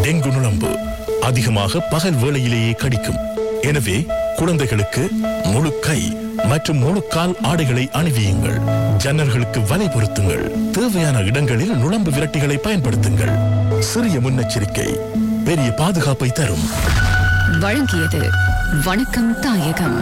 dengue நுளம்பு அதிகமாக பகல் வேளையிலேயே கடிக்கும் எனவே குழந்தைகளுக்கு முழு கை மற்றும் முழு கால் ஆடைகளை அணிவியுங்கள் ஜன்னல்களுக்கு வலை பொருத்துங்கள் தேவையான இடங்களில் நுளம்பு விரட்டிகளை பயன்படுத்துங்கள் சிறிய முன்னெச்சரிக்கை பெரிய பாதுகாப்பை தரும் வழங்கியது வணக்கம் தாயகம்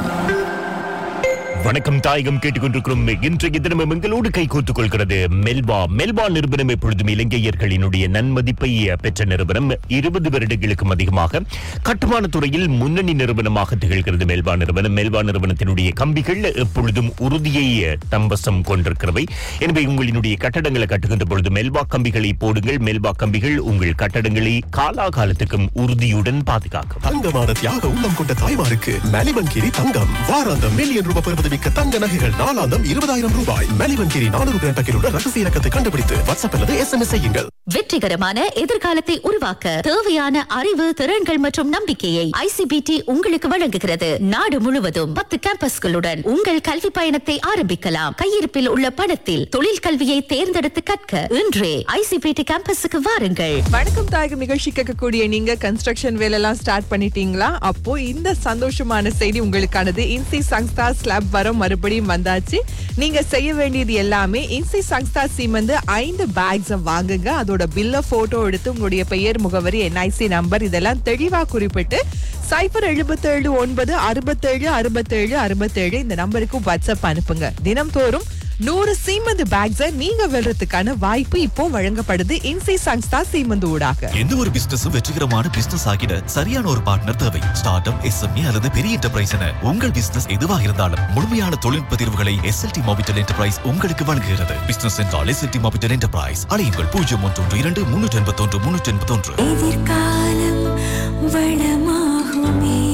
வணக்கம் தாயகம் கேட்டுக்கொண்டிருக்கிறோம் இன்றைய தினம் எங்களோடு கை கோத்துக் கொள்கிறது மெல்வா மெல்வா நிறுவனம் எப்பொழுதும் இலங்கையர்களினுடைய நன்மதிப்பை பெற்ற நிறுவனம் இருபது வருடங்களுக்கும் அதிகமாக கட்டுமான துறையில் முன்னணி நிறுவனமாக திகழ்கிறது மெல்வா நிறுவனம் மெல்வா நிறுவனத்தினுடைய கம்பிகள் எப்பொழுதும் உறுதியை தம்பசம் கொண்டிருக்கிறவை எனவே உங்களினுடைய கட்டடங்களை கட்டுகின்ற பொழுது மெல்வா கம்பிகளை போடுங்கள் மெல்வா கம்பிகள் உங்கள் கட்டடங்களை காலாகாலத்துக்கும் உறுதியுடன் பாதுகாக்கும் தங்கமான தியாக உள்ளம் கொண்ட தாய்மாருக்கு மலிவன்கிரி தங்கம் வாராந்தம் மில்லியன் ரூபாய் பெறுவது மிக்க தங்க நகைகள் நாளாந்தம் இருபதாயிரம் ரூபாய் மலிவன்கிரி நானூறு கிராம் பக்கிலுள்ள ரகசிய இலக்கத்தை கண்டுபிடித்து வாட்ஸ்அப் அல்லது எஸ்எம்எஸ் செய்யுங்கள் வெற்றிகரமான எதிர்காலத்தை உருவாக்க தேவையான அறிவு திறன்கள் மற்றும் நம்பிக்கையை ஐசிபிடி உங்களுக்கு வழங்குகிறது நாடு முழுவதும் பத்து கேம்பஸ்களுடன் உங்கள் கல்வி பயணத்தை ஆரம்பிக்கலாம் கையிருப்பில் உள்ள பணத்தில் தொழில் கல்வியை தேர்ந்தெடுத்து கற்க இன்றே ஐசிபிடி கேம்பஸுக்கு வாருங்கள் வணக்கம் தாயகம் நிகழ்ச்சி கேட்கக்கூடிய நீங்க கன்ஸ்ட்ரக்ஷன் வேலையெல்லாம் ஸ்டார்ட் பண்ணிட்டீங்களா அப்போ இந்த சந்தோஷமான செய்தி உங்களுக்கானது இன்சி சங்ஸ்தா ஸ்லாப் வரம் மறுபடியும் வந்தாச்சு நீங்க செய்ய வேண்டியது எல்லாமே இன்சி சங்ஸ்தா சீமந்து ஐந்து பேக்ஸ் வாங்குங்க அதோட பில்ல போட்டோ எடுத்து உங்களுடைய பெயர் முகவரி என்ஐசி நம்பர் இதெல்லாம் தெளிவா குறிப்பிட்டு சைபர் எழுபத்தேழு ஒன்பது அறுபத்தேழு அறுபத்தேழு அறுபத்தேழு இந்த நம்பருக்கு வாட்ஸ்அப் அனுப்புங்க தினம்தோறும் நூறு சீமந்து பேக்ஸ நீங்க வெல்றதுக்கான வாய்ப்பு இப்போ வழங்கப்படுது இன்சி சங்ஸ்தா சீமந்து ஊடாக எந்த ஒரு பிசினஸும் வெற்றிகரமான பிசினஸ் ஆகிட சரியான ஒரு பார்ட்னர் தேவை ஸ்டார்ட் அப் எஸ்எம்ஏ அல்லது பெரிய என்டர்பிரைஸ் என உங்கள் பிசினஸ் எதுவாக இருந்தாலும் முழுமையான தொழில்நுட்ப தீர்வுகளை எஸ்எல்டி மோபிட்டல் என்டர்பிரைஸ் உங்களுக்கு வழங்குகிறது பிசினஸ் என்றால் எஸ்எல்டி மோபிட்டல் என்டர்பிரைஸ் அழையுங்கள் பூஜ்ஜியம் ஒன்று ஒன்று இரண்டு முன்னூற்றி எண்பத்தொன்று முன்னூற்றி எண்பத்தொன்று எதிர்காலம் வளமாகுமே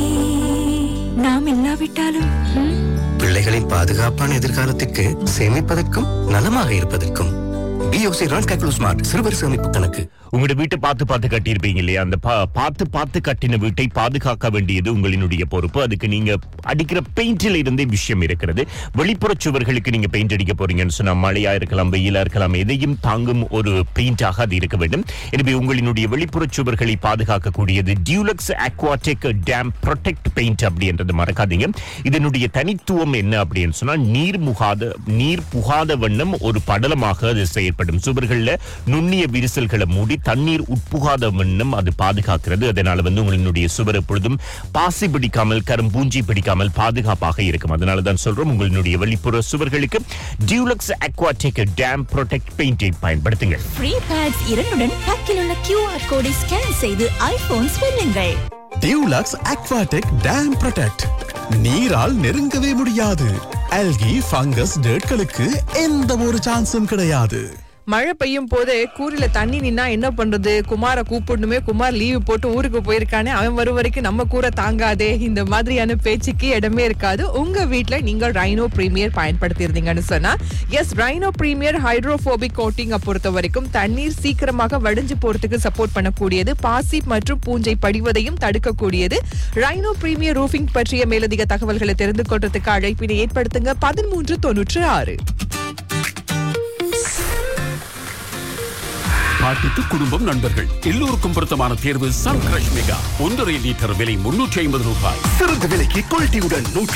நாம் இல்லாவிட்டாலும் ம், பிள்ளைகளின் பாதுகாப்பான எதிர்காலத்திற்கு சேமிப்பதற்கும் நலமாக இருப்பதற்கும் பிஓசி ரான் கேக்குலு ஸ்மார்ட் சிறுவர் சேமிப்பு கணக்கு உங்களோட வீட்டை பார்த்து பார்த்து கட்டியிருப்பீங்க இல்லையா அந்த பா- பார்த்து பார்த்து கட்டின வீட்டை பாதுகாக்க வேண்டியது உங்களினுடைய பொறுப்பு அதுக்கு நீங்க அடிக்கிற பெயிண்டில் இருந்தே விஷயம் இருக்கிறது வெளிப்புற சுவர்களுக்கு நீங்க பெயிண்ட் அடிக்க போறீங்கன்னு சொன்னா மழையா இருக்கலாம் வெயிலா இருக்கலாம் எதையும் தாங்கும் ஒரு பெயிண்டாக அது இருக்க வேண்டும் எனவே உங்களினுடைய வெளிப்புற சுவர்களை பாதுகாக்கக்கூடியது Dulux Aquatech damp protect paint அப்படின்றது மறக்காதீங்க இதனுடைய தனித்துவம் என்ன அப்படின்னு சொன்னா நீர் முகாத நீர் புகாத வண்ணம் ஒரு படலமாக அது செயற்படும் சுவர்கள்ல நுண்ணிய விரிசல்களை மூடி தண்ணீர் உட்புகாத வண்ணம் அது பாதுகாக்கிறது அதனால வந்து உங்களினுடைய சுவர் எப்பொழுதும் பாசி பிடிக்காமல் கரும்பூஞ்சி பிடிக்காமல் பாதுகாப்பாக இருக்கும் அதனால தான் சொல்றோம் உங்களினுடைய வெளிப்புற சுவர்களுக்கு டியூலக்ஸ் அக்வாடெக் டேம் ப்ரொடெக்ட் பெயிண்டை பயன்படுத்துங்கள் ஃப்ரீ பேட்ஸ் இரண்டுடன் பக்கில் உள்ள கியூஆர் கோடை ஸ்கேன் செய்து ஐபோன்ஸ் வெல்லுங்கள் டியூலாக்ஸ் அக்வாடெக் டேம் ப்ரொடெக்ட் நீரால் நெருங்கவே முடியாது அல்கி ஃபங்கஸ் டேட்களுக்கு எந்த ஒரு சான்ஸும் கிடையாது மழை பெய்யும் போதே கூரில தண்ணி நின்னா என்ன பண்றது குமார கூப்பிடணுமே குமார் லீவு போட்டு ஊருக்கு போயிருக்கானே அவன் வரும் வரைக்கும் நம்ம கூரை தாங்காதே இந்த மாதிரியான பேச்சுக்கு இடமே இருக்காது உங்க வீட்ல நீங்க ரைனோ பிரீமியர் பயன்படுத்தி இருந்தீங்கன்னு சொன்னா yes Rhino premier hydrophobic coating பொறுத்த வரைக்கும் தண்ணீர் சீக்கிரமாக வடிஞ்சு போறதுக்கு சப்போர்ட் பண்ணக்கூடியது பாசி மற்றும் பூஞ்சை படிவதையும் தடுக்கக்கூடியது ரைனோ பிரீமியர் ரூஃபிங் பற்றிய மேலதிக தகவல்களை தெரிந்து கொள்றதுக்கு அழைப்பினை ஏற்படுத்துங்க பதிமூன்று தொன்னூற்று ஆறு பாட்டித்து குடும்பம் நண்பர்கள் எல்லோருக்கும் பொருத்தமான தேர்வு சன் கிரஷ் மெகா ஒன்றரை லிட்டர் விலை முன்னூற்றி ஐம்பது ரூபாய் சிறந்த விலைக்கு குவாலிட்டியுடன் நூற்று